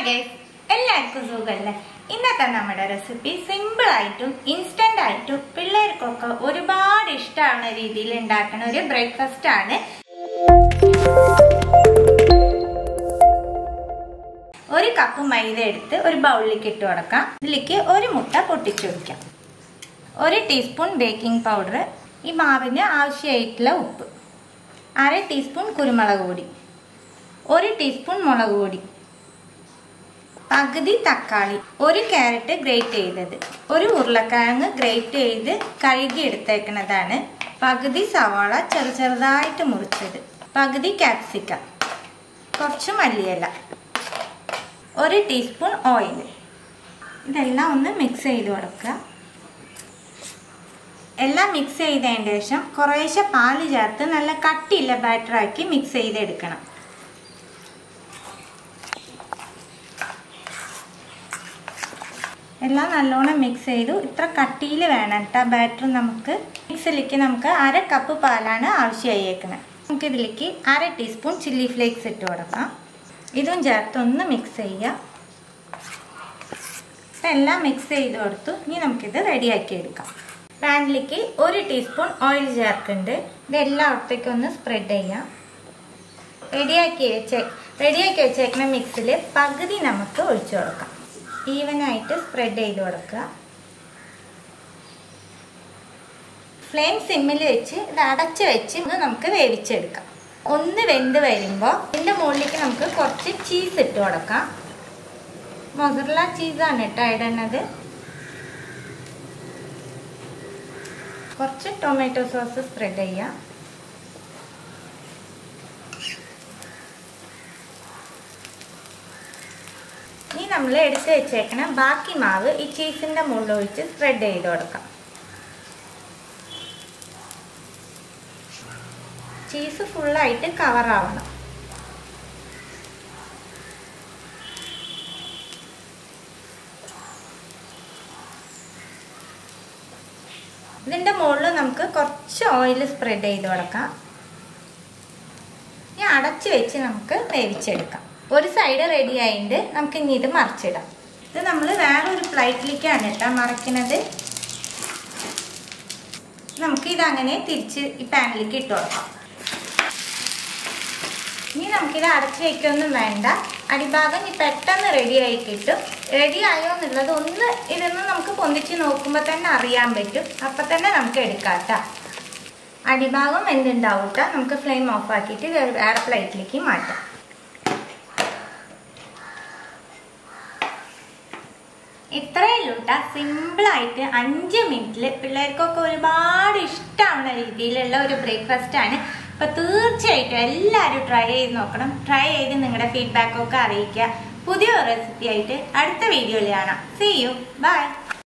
guys എല്ലാവർക്കും സുഖമല്ലേ ഇന്നത്തെ നമ്മുടെ റെസിപ്പി സിമ്പിൾ ആയിട്ടും ഇൻസ്റ്റന്റ് ആയിട്ടും പിള്ളേർക്കൊക്കെ ഒരുപാട് ഇഷ്ടമാവുന്ന രീതിയിൽ ഉണ്ടാക്കുന്ന ഒരു ബ്രേക്ക്ഫാസ്റ്റ് ആണ് ഒരു കപ്പ് മൈദ എടുത്ത് ഒരു ബൗളിലേക്ക് ഇട്ട് കൊടുക്കാം ഇതിലേക്ക് ഒരു മുട്ട പൊട്ടിച്ചു വയ്ക്കാം ഒരു ടീസ്പൂൺ ബേക്കിംഗ് പൗഡർ ഈ മാവിന് ആവശ്യമായിട്ടുള്ള ഉപ്പ് അര ടീസ്പൂൺ കുരുമുളക് പൊടി ഒരു ടീസ്പൂൺ മുളക് പൊടി പകുതി തക്കാളി ഒരു ക്യാരറ്റ് ഗ്രേറ്റ് ചെയ്തത് ഒരു ഉരുളക്കിഴങ്ങ് ഗ്രേറ്റ് ചെയ്ത് കഴുകി എടുത്തേക്കുന്നതാണ് പകുതി സവാള ചെറു ചെറുതായിട്ട് മുറിച്ചത് പകുതി ക്യാപ്സിക്കം കുറച്ച് മല്ലിയില ഒരു ടീസ്പൂൺ ഓയിൽ ഇതെല്ലാം ഒന്ന് മിക്സ് ചെയ്ത് കൊടുക്കുക എല്ലാം മിക്സ് ചെയ്തതിന് ശേഷം കുറേശ്ശെ പാല് ചേർത്ത് നല്ല കട്ടിയുള്ള ബാറ്ററാക്കി മിക്സ് ചെയ്തെടുക്കണം എല്ലാം നല്ലോണം മിക്സ് ചെയ്തു ഇത്ര കട്ടിയിൽ വേണം കേട്ടോ ബാറ്റർ നമുക്ക് മിക്സിലേക്ക് നമുക്ക് അര കപ്പ് പാലാണ് ആവശ്യമായേക്കുന്നത് നമുക്ക് ഇതിലേക്ക് അര ടീസ്പൂൺ ചില്ലി ഫ്ലേക്സ് ഇട്ട് കൊടുക്കാം ഇതും ചേർത്ത് ഒന്ന് മിക്സ് ചെയ്യാം അപ്പം എല്ലാം മിക്സ് ചെയ്ത് കൊടുത്തു ഇനി നമുക്കിത് റെഡിയാക്കി എടുക്കാം പാനിലേക്ക് ഒരു ടീസ്പൂൺ ഓയിൽ ചേർക്കുന്നുണ്ട് ഇത് എല്ലായിടത്തേക്കും ഒന്ന് സ്പ്രെഡ് ചെയ്യാം റെഡിയാക്കി വെച്ചേ റെഡിയാക്കി വെച്ചേക്കുന്ന മിക്സിൽ പകുതി നമുക്ക് ഒഴിച്ചു കൊടുക്കാം ഈവനായിട്ട് സ്പ്രെഡ് ചെയ്ത് കൊടുക്കുക ഫ്ലെയിം സിമ്മിൽ വെച്ച് ഇത് അടച്ച് വെച്ച് ഒന്ന് നമുക്ക് വേവിച്ചെടുക്കാം ഒന്ന് വെന്ത് വരുമ്പോൾ ഇതിൻ്റെ മുകളിലേക്ക് നമുക്ക് കുറച്ച് ചീസ് ഇട്ട് കൊടുക്കാം മൊസറല ചീസാണ് കേട്ടോ ഇടുന്നത് കുറച്ച് ടൊമാറ്റോ സോസ് സ്പ്രെഡ് ചെയ്യാം ഇനി നമ്മൾ എടുത്ത് വെച്ചേക്കണ ബാക്കി മാവ് ഈ ചീസിൻ്റെ മുകളിൽ ഒഴിച്ച് സ്പ്രെഡ് ചെയ്ത് കൊടുക്കാം ചീസ് ഫുള്ളായിട്ട് കവറാവണം ഇതിൻ്റെ മുകളിൽ നമുക്ക് കുറച്ച് ഓയിൽ സ്പ്രെഡ് ചെയ്ത് കൊടുക്കാം ഇനി അടച്ച് വെച്ച് നമുക്ക് വേവിച്ചെടുക്കാം ഒരു സൈഡ് റെഡി ആയിട്ട് നമുക്ക് ഇനി ഇത് മറിച്ചിടാം ഇത് നമ്മൾ വേറൊരു പ്ലേറ്റിലേക്കാണ് കേട്ടോ മറിക്കുന്നത് നമുക്ക് ഇതങ്ങനെ തിരിച്ച് ഈ പാനിലേക്ക് ഇട്ട് കൊടുക്കാം ഇനി നമുക്കിത് അടച്ച് വയ്ക്കൊന്നും വേണ്ട അടിഭാഗം ഇനി പെട്ടെന്ന് റെഡി ആയി കിട്ടും റെഡി ആയോ എന്നുള്ളത് ഒന്ന് ഇതൊന്ന് നമുക്ക് പൊന്തിച്ച് നോക്കുമ്പോൾ തന്നെ അറിയാൻ പറ്റും അപ്പം തന്നെ നമുക്ക് എടുക്കാം കേട്ടോ അടിഭാഗം എന്തുണ്ടാവും കേട്ടോ നമുക്ക് ഫ്ലെയിം ഓഫ് ആക്കിയിട്ട് വേറെ പ്ലേറ്റിലേക്ക് മാറ്റാം ഇത്രയേ ഉള്ളൂ കേട്ടോ സിമ്പിളായിട്ട് അഞ്ച് മിനിറ്റിൽ പിള്ളേർക്കൊക്കെ ഒരുപാട് ഇഷ്ടമാവുന്ന രീതിയിലുള്ള ഒരു ബ്രേക്ക്ഫാസ്റ്റ് ആണ് അപ്പോൾ തീർച്ചയായിട്ടും എല്ലാവരും ട്രൈ ചെയ്ത് നോക്കണം ട്രൈ ചെയ്ത് നിങ്ങളുടെ ഫീഡ്ബാക്കൊക്കെ അറിയിക്കുക പുതിയ റെസിപ്പി ആയിട്ട് അടുത്ത വീഡിയോയിൽ കാണാം സീ യു ബൈ